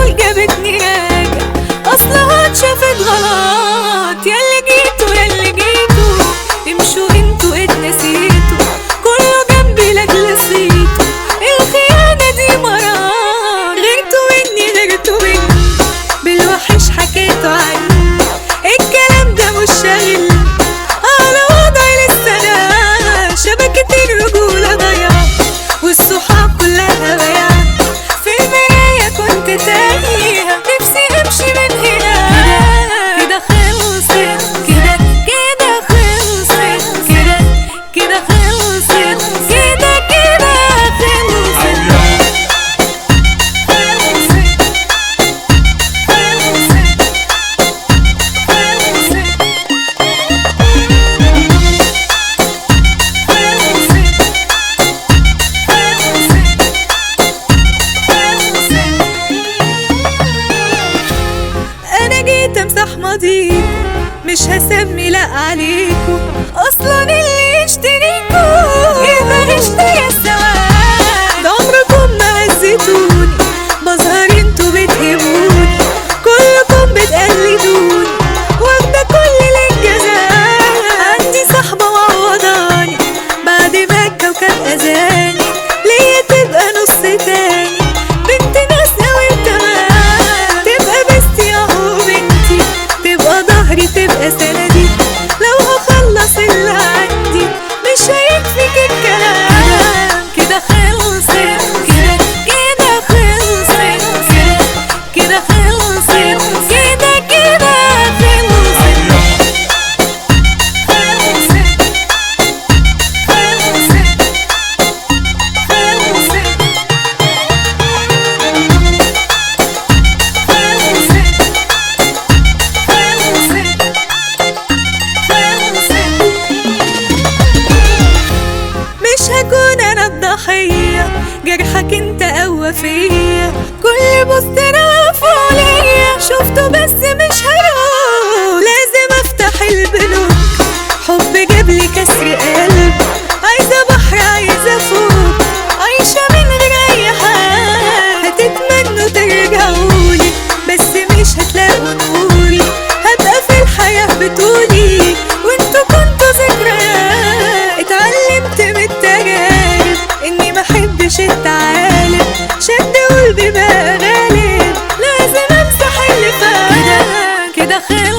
تقول جابتني راجع اصلها اتشافت غلط ياللي جيتوا ياللي جيتوا امشوا انتوا اتنسيتوا كله جنبي لاجل صيتوا الخيانة دي مرار غيرتوا مني غيرتوا مني بالوحش حكيتوا عني الكلام ده مش شاغل على وضعي لسه انا شبكة الرجولة ضيعة والصحاب كلها بيعة في المراية كنت تايهة نفسي امشي من هنا كده خلصت كده كده خلصت كده كده خلصت كده كده خلصت خلصت خلصت انا جيت امسح ماضيكوا مش هسمي لا عليكوا اصلا اللي يشتريكوا يبقى اشتري السواد ده عمركم ما هزيتوني بظهر انتوا بتهموني كلكم بتقلدوني واخده كل الانجازات عندي صاحبه معوضاني بعد ما الكوكب اذاني ليا تبقى نص تاني بنت ناس قوي تمام تبقى بستي اهو بنتي تبقى ظهري تبقى سندي لو هخلص اللي عندي مش هيكفيك الكلام كده خلصت كده كده خلصت كده كده خلصت كده كده خلصت خلصت خلصت مش هكون انا الضحية جرحك انت قوى فيا كل بوست رافعه ليا شفته بس مش هروح لازم افتح البنوك حب جابلي كسر قلب عايزة بحر عايزة فوق عايشة من غير اي حاجة هتتمنوا ترجعولي بس مش هتلاقوا نوري هبقى في الحياة بطولي وانتوا كنتوا ذكريات اتعلمت من التجارب اني محبش التعالب شد قلبي بقى غالب لازم امسح اللي فات كده كده خلص